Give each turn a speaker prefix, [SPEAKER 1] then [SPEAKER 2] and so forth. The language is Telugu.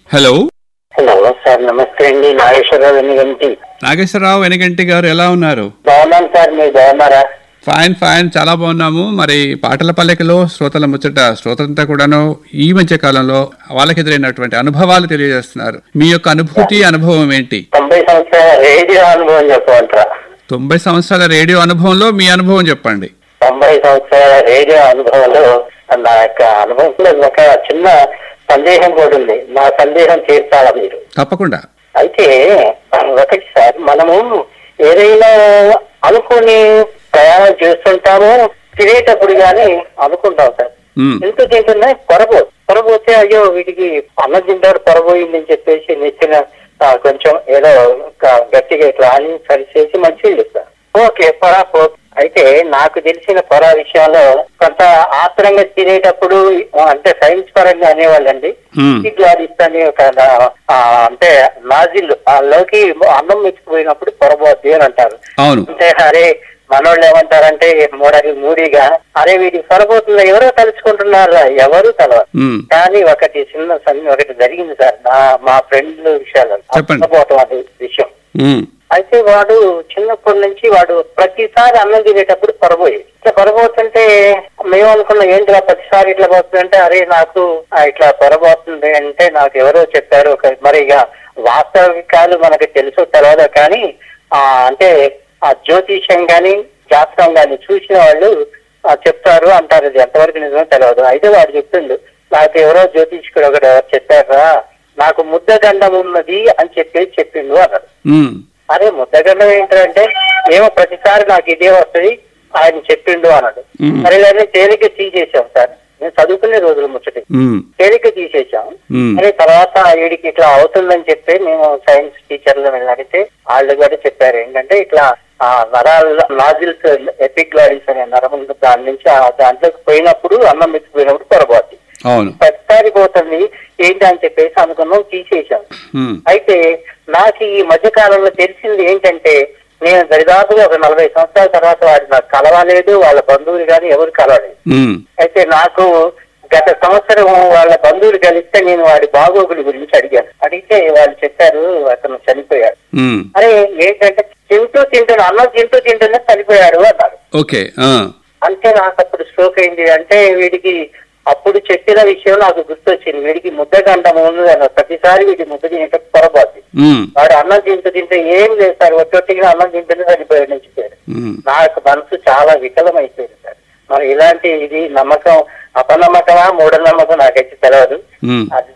[SPEAKER 1] హలో
[SPEAKER 2] హలో సార్ నమస్తే అండి నాగేశ్వరరావు ఎన్నిగంటి
[SPEAKER 1] నాగేశ్వరరావు వెనగంటి గారు ఎలా ఉన్నారు
[SPEAKER 2] బాగున్నాను సార్ మీరు బాగున్నారా
[SPEAKER 1] ఫైన్ ఫైన్ చాలా బాగున్నాము మరి పాటల పల్లెకలో శ్రోతల ముచ్చట శ్రోతలంతా కూడాను ఈ మధ్య కాలంలో వాళ్ళకి ఎదురైనటువంటి అనుభవాలు తెలియజేస్తున్నారు మీ యొక్క అనుభూతి అనుభవం ఏంటి
[SPEAKER 2] తొంభై సంవత్సరాల రేడియో అనుభవం చెప్పమంటారా
[SPEAKER 1] తొంభై సంవత్సరాల రేడియో అనుభవంలో మీ అనుభవం చెప్పండి
[SPEAKER 2] తొంభై సంవత్సరాల రేడియో అనుభవంలో నా యొక్క అనుభవంలో ఒక చిన్న సందేహం కూడా ఉంది నా సందేహం తీర్చాలా మీరు
[SPEAKER 1] తప్పకుండా
[SPEAKER 2] అయితే ఒకటి సార్ మనము ఏదైనా అనుకుని ప్రయాణం చేస్తుంటాము తినేటప్పుడు కానీ అనుకుంటాం సార్
[SPEAKER 1] ఉమ్,
[SPEAKER 2] ఎంత తింటున్నా పొరబో పొరబోతే అయ్యో వీటికి అన్నం తింటారు పొరబోయిందని చెప్పేసి నెచ్చిన ఆ, కొంచెం ఏదో ఒక గట్టిగా ఇట్లా అని సరిచేసి మంచిగా చెప్తారు ఓకే పొర పో అయితే నాకు తెలిసిన పొర విషయంలో కొంత ఆత్రంగా తినేటప్పుడు అంటే సైన్స్ పరంగా అనేవాళ్ళండి
[SPEAKER 1] ఉమ్,
[SPEAKER 2] గ్లాడిస్ అని ఒక నా- ఆ, అంటే నాజిల్ ఆ లోకి అన్నం మెచ్చిపోయినప్పుడు పొరబోద్ది అని అంటారు
[SPEAKER 1] అవును
[SPEAKER 2] అంటే అరే మనోళ్ళు ఏమంటారంటే మూడకి మూడిగా అరే వీటికి సరిపోతుంది ఎవరో తలుచుకుంటున్నారా ఎవరు తెలవదు
[SPEAKER 1] ఉమ్,
[SPEAKER 2] కానీ ఒకటి చిన్న సన్ని ఒకటి జరిగింది సార్ నా మా ఫ్రెండ్ విషయాలు
[SPEAKER 1] చెప్పండి.
[SPEAKER 2] అర్థపోతాం అది విషయం
[SPEAKER 1] ఉమ్,
[SPEAKER 2] అయితే వాడు చిన్నప్పటి నుంచి వాడు ప్రతిసారి అన్నం తినేటప్పుడు పొరబోయి ఇట్లా పొరబోతుంటే మేము అనుకున్నాం ఏంటిగా ప్రతిసారి ఇట్లా పోతుందంటే అరే నాకు ఆ, ఇట్లా పొరబోతుంది అంటే నాకు ఎవరో చెప్పారు ఒక మరి ఇక వాస్తవికాలు మనకు తెలుసు తెలియదు కానీ ఆ అంటే ఆ జ్యోతిష్యం గాని జాతకం గాని చూసిన వాళ్ళు ఆ, చెప్తారు అంటారు ఇది ఎంతవరకు నిజమో తెలియదు అయితే వాడు చెప్తుండు నాకు ఎవరో జ్యోతిష్కుడు ఒకటి ఎవరు చెప్పారా నాకు ముద్ద గండం ఉన్నది అని చెప్పేసి చెప్పిండు అన్నాడు
[SPEAKER 1] ఉమ్,
[SPEAKER 2] అరే ముద్దగండం ఏంటంటే ఏమో ప్రతిసారి నాకు ఇదే వస్తుంది ఆయన చెప్పిండు అన్నాడు
[SPEAKER 1] మ్మ్.
[SPEAKER 2] సరే కానీ తేలిక తీసేసాం సార్ నేను చదువుకునే రోజులు ముచ్చటి
[SPEAKER 1] ఉమ్,
[SPEAKER 2] తేలిక తీసేసాం
[SPEAKER 1] మ్మ్.
[SPEAKER 2] అరే తర్వాత వీడికి ఇట్లా అవుతుందని చెప్పి మేము సైన్స్ టీచర్లు అడిగితే వాళ్ళు కూడా చెప్పారు ఏంటంటే ఇట్లా ఆ నరాల నాజిల్స్ ఎపిగ్లాడిస్ అనే నరం ఉంది. దాని నుంచి ఆ దాంట్లోకి పోయినప్పుడు అన్నం మెచ్చిపోయినప్పుడు పొరపాటు
[SPEAKER 1] అవును
[SPEAKER 2] ప్రతిసారి పోతుంది ఏంటి అని చెప్పేసి అనుకున్నాం తీసేసాం
[SPEAKER 1] ఉమ్,
[SPEAKER 2] అయితే నాకు ఈ మధ్య కాలంలో తెలిసింది ఏంటంటే నేను దరిదాపుగా ఒక నలభై సంవత్సరాల తర్వాత వాడు నాకు కలవలేదు వాళ్ళ బంధువులు కానీ ఎవరు కలవలేదు
[SPEAKER 1] ఉమ్,
[SPEAKER 2] అయితే నాకు గత సంవత్సరం వాళ్ళ బంధువులు కలిస్తే నేను వాడి బాగోగుల గురించి అడిగాను అడిగితే వాళ్ళు చెప్పారు అతను చనిపోయాడు
[SPEAKER 1] ఉమ్,
[SPEAKER 2] అరే ఏంటంటే తింటూ తింటున్నా అన్నం తింటూ తింటూనే చనిపోయాడు అన్నారు
[SPEAKER 1] ఓకే ఆ,
[SPEAKER 2] అంటే నాకు అప్పుడు స్ట్రోక్ అయింది అంటే వీడికి అప్పుడు చెప్పిన విషయం నాకు గుర్తొచ్చింది వీడికి ముద్ద గంటం ఉంది అన్న ప్రతిసారి వీడి ముద్ద తినేటప్పుడు పొరపాటు
[SPEAKER 1] ఉమ్,
[SPEAKER 2] వాడు అన్నం తింటూ తింటే ఏం లేదు సార్ ఒట్టొట్టిగా అన్నం తింటూనే చనిపోయాడు నుంచి
[SPEAKER 1] ఉమ్.
[SPEAKER 2] నాకు మనసు చాలా వికలం అయిపోయింది సార్ మరి ఇలాంటి ఇది నమ్మకం అపనమ్మకమా మూఢనమ్మకం నాకైతే తెలియదు
[SPEAKER 1] ఉమ్.
[SPEAKER 2] అది